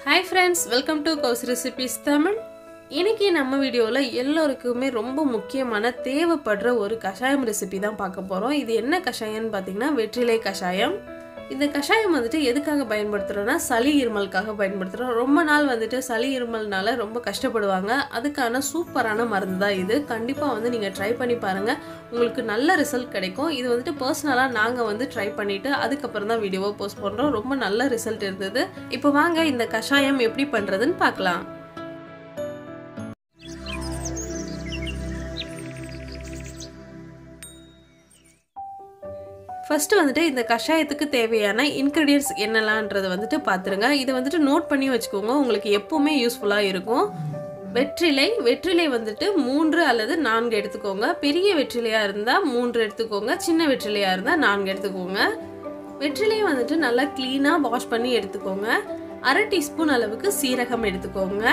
hi friends welcome to கௌஸ் recipes Tamil இன்னைக்கு நம்ம வீடியோவில் எல்லோருக்குமே ரொம்ப முக்கியமான தேவைப்படுற ஒரு கஷாயம் ரெசிபி தான் பார்க்க போகிறோம் இது என்ன கஷாயம்னு பார்த்தீங்கன்னா வெற்றிலை கஷாயம் இந்த கஷாயம் வந்துட்டு எதுக்காக பயன்படுத்துகிறோன்னா சளி இருமலுக்காக பயன்படுத்துகிறோம் ரொம்ப நாள் வந்துட்டு சளி இருமல்னால ரொம்ப கஷ்டப்படுவாங்க அதுக்கான சூப்பரான மருந்து தான் இது கண்டிப்பாக வந்து நீங்கள் ட்ரை பண்ணி பாருங்கள் உங்களுக்கு நல்ல ரிசல்ட் கிடைக்கும் இது வந்துட்டு பர்சனலாக நாங்கள் வந்து ட்ரை பண்ணிவிட்டு அதுக்கப்புறம் தான் வீடியோவை போஸ்ட் பண்ணுறோம் ரொம்ப நல்ல ரிசல்ட் இருந்தது இப்போ வாங்க இந்த கஷாயம் எப்படி பண்ணுறதுன்னு பார்க்கலாம் ஃபஸ்ட்டு வந்துட்டு இந்த கஷாயத்துக்கு தேவையான இன்க்ரீடியன்ஸ் என்னெல்லாம்ன்றதை வந்துட்டு பார்த்துருங்க இதை வந்துட்டு நோட் பண்ணி வச்சுக்கோங்க உங்களுக்கு எப்போவுமே யூஸ்ஃபுல்லாக இருக்கும் வெற்றிலை வெற்றிலை வந்துட்டு மூன்று அல்லது நான்கு எடுத்துக்கோங்க பெரிய வெற்றிலையாக இருந்தால் மூன்று எடுத்துக்கோங்க சின்ன வெற்றிலையாக இருந்தால் நான்கு எடுத்துக்கோங்க வெற்றிலையை வந்துட்டு நல்லா க்ளீனாக வாஷ் பண்ணி எடுத்துக்கோங்க அரை டீஸ்பூன் அளவுக்கு சீரகம் எடுத்துக்கோங்க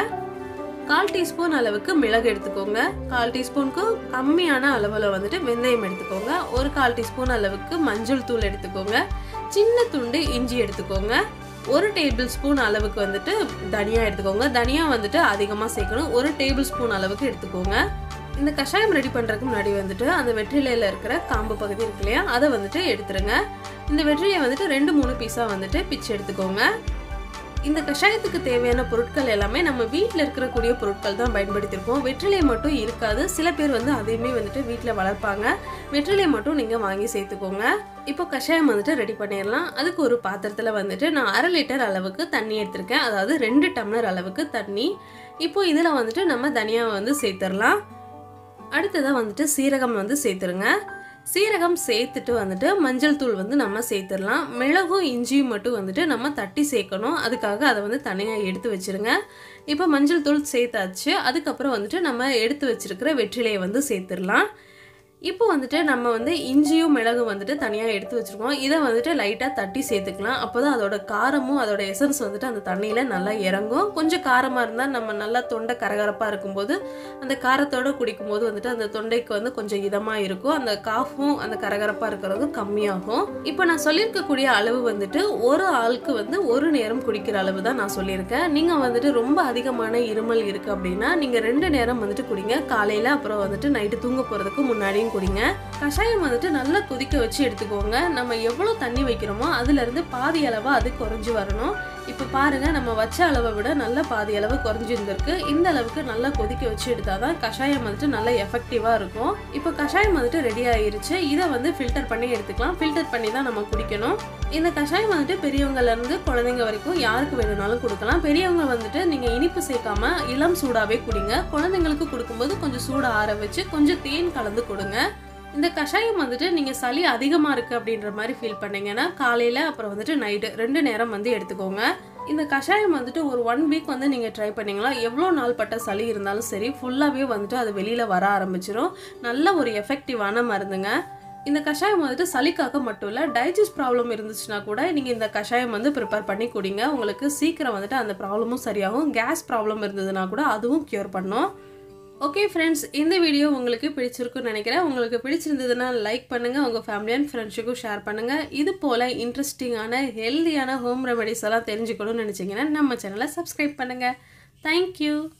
கால் டீஸ்பூன் அளவுக்கு மிளகு எடுத்துக்கோங்க கால் டீஸ்பூனுக்கு கம்மியான அளவில் வந்துட்டு வெந்தயம் எடுத்துக்கோங்க ஒரு கால் டீஸ்பூன் அளவுக்கு மஞ்சள் தூள் எடுத்துக்கோங்க சின்ன துண்டு இஞ்சி எடுத்துக்கோங்க ஒரு டேபிள் ஸ்பூன் அளவுக்கு வந்துட்டு தனியா எடுத்துக்கோங்க தனியா வந்துட்டு அதிகமாக சேர்க்கணும் ஒரு டேபிள் ஸ்பூன் அளவுக்கு எடுத்துக்கோங்க இந்த கஷாயம் ரெடி பண்ணுறதுக்கு முன்னாடி வந்துட்டு அந்த வெற்றிலையில் இருக்கிற காம்பு பகுதி இருக்கு இல்லையா அதை வந்துட்டு எடுத்துருங்க இந்த வெற்றிலையை வந்துட்டு ரெண்டு மூணு பீஸாக வந்துட்டு பிச்சு எடுத்துக்கோங்க இந்த கஷாயத்துக்கு தேவையான பொருட்கள் எல்லாமே நம்ம வீட்டில் இருக்கக்கூடிய பொருட்கள் தான் பயன்படுத்தியிருப்போம் வெற்றிலை மட்டும் இருக்காது சில பேர் வந்து அதையுமே வந்துட்டு வீட்டில் வளர்ப்பாங்க வெற்றிலை மட்டும் நீங்கள் வாங்கி சேர்த்துக்கோங்க இப்போ கஷாயம் வந்துட்டு ரெடி பண்ணிடலாம் அதுக்கு ஒரு பாத்திரத்தில் வந்துட்டு நான் அரை லிட்டர் அளவுக்கு தண்ணி எடுத்திருக்கேன் அதாவது ரெண்டு டம்ளர் அளவுக்கு தண்ணி இப்போ இதில் வந்துட்டு நம்ம தனியாக வந்து சேர்த்துடலாம் அடுத்ததாக வந்துட்டு சீரகம் வந்து சேர்த்துருங்க சீரகம் சேர்த்துட்டு வந்துட்டு மஞ்சள் தூள் வந்து நம்ம சேர்த்துடலாம் மிளகும் இஞ்சியும் மட்டும் வந்துட்டு நம்ம தட்டி சேர்க்கணும் அதுக்காக அதை வந்து தனியாக எடுத்து வச்சுருங்க இப்போ மஞ்சள் தூள் சேர்த்தாச்சு அதுக்கப்புறம் வந்துட்டு நம்ம எடுத்து வச்சிருக்கிற வெற்றிலையை வந்து சேர்த்துடலாம் இப்போ வந்துட்டு நம்ம வந்து இஞ்சியும் மிளகும் வந்துட்டு தனியாக எடுத்து வச்சுருக்கோம் இதை வந்துட்டு லைட்டாக தட்டி சேர்த்துக்கலாம் அப்போ தான் அதோட காரமும் அதோட எசன்ஸ் வந்துட்டு அந்த தண்ணியில் நல்லா இறங்கும் கொஞ்சம் காரமாக இருந்தால் நம்ம நல்லா தொண்டை கரகரப்பாக இருக்கும்போது அந்த காரத்தோடு குடிக்கும்போது வந்துட்டு அந்த தொண்டைக்கு வந்து கொஞ்சம் இதமாக இருக்கும் அந்த காஃபும் அந்த கரகரப்பாக இருக்கிறதும் கம்மியாகும் இப்போ நான் சொல்லியிருக்கக்கூடிய அளவு வந்துட்டு ஒரு ஆளுக்கு வந்து ஒரு நேரம் குடிக்கிற அளவு தான் நான் சொல்லியிருக்கேன் நீங்கள் வந்துட்டு ரொம்ப அதிகமான இருமல் இருக்குது அப்படின்னா நீங்கள் ரெண்டு நேரம் வந்துட்டு குடிங்க காலையில் அப்புறம் வந்துட்டு நைட்டு தூங்க போகிறதுக்கு முன்னாடியும் குடிங்க கஷாயம் வந்துட்டு நல்லா கொதிக்க வச்சு எடுத்துக்கோங்க நம்ம எவ்வளோ தண்ணி வைக்கிறோமோ அதுலேருந்து பாதி அளவாக அது குறைஞ்சி வரணும் இப்போ பாருங்க நம்ம வச்ச அளவை விட நல்ல பாதி அளவு குறைஞ்சிருந்திருக்கு இந்த அளவுக்கு நல்லா கொதிக்க வச்சு எடுத்தாதான் கஷாயம் வந்துட்டு நல்லா எஃபெக்டிவாக இருக்கும் இப்போ கஷாயம் வந்துட்டு ரெடி ஆயிருச்சு இதை வந்து ஃபில்டர் பண்ணி எடுத்துக்கலாம் ஃபில்டர் பண்ணி தான் நம்ம குடிக்கணும் இந்த கஷாயம் வந்துட்டு பெரியவங்கல இருந்து குழந்தைங்க வரைக்கும் யாருக்கு வேணும்னாலும் கொடுக்கலாம் பெரியவங்க வந்துட்டு நீங்க இனிப்பு சேர்க்காம இளம் சூடாவே குடிங்க குழந்தைங்களுக்கு கொடுக்கும்போது கொஞ்சம் சூட ஆற வச்சு கொஞ்சம் தேன் கலந்து கொடுங்க இந்த கஷாயம் வந்துட்டு நீங்கள் சளி அதிகமாக இருக்குது அப்படின்ற மாதிரி ஃபீல் பண்ணீங்கன்னா காலையில் அப்புறம் வந்துட்டு நைட்டு ரெண்டு நேரம் வந்து எடுத்துக்கோங்க இந்த கஷாயம் வந்துட்டு ஒரு ஒன் வீக் வந்து நீங்கள் ட்ரை பண்ணீங்களா எவ்வளோ நாள் பட்ட சளி இருந்தாலும் சரி ஃபுல்லாகவே வந்துட்டு அது வெளியில் வர ஆரம்பிச்சிடும் நல்ல ஒரு எஃபெக்டிவான மருந்துங்க இந்த கஷாயம் வந்துட்டு சளிக்காக மட்டும் இல்லை டைஜஸ்ட் ப்ராப்ளம் இருந்துச்சுன்னா கூட நீங்கள் இந்த கஷாயம் வந்து ப்ரிப்பேர் பண்ணி குடிங்க உங்களுக்கு சீக்கிரம் வந்துட்டு அந்த ப்ராப்ளமும் சரியாகும் கேஸ் ப்ராப்ளம் இருந்ததுன்னா கூட அதுவும் க்யூர் பண்ணும் ஓகே ஃப்ரெண்ட்ஸ் இந்த வீடியோ உங்களுக்கு பிடிச்சிருக்குன்னு நினைக்கிறேன் உங்களுக்கு பிடிச்சிருந்ததுன்னா லைக் பண்ணுங்கள் உங்கள் ஃபேமிலி அண்ட் ஃப்ரெண்ட்ஸுக்கும் ஷேர் பண்ணுங்கள் இது போல் இன்ட்ரெஸ்டிங்கான ஹெல்தியான ஹோம் ரெமெடிஸ் எல்லாம் தெரிஞ்சுக்கணும்னு நினச்சிங்கன்னா நம்ம சேனலை சப்ஸ்கிரைப் பண்ணுங்கள் தேங்க்யூ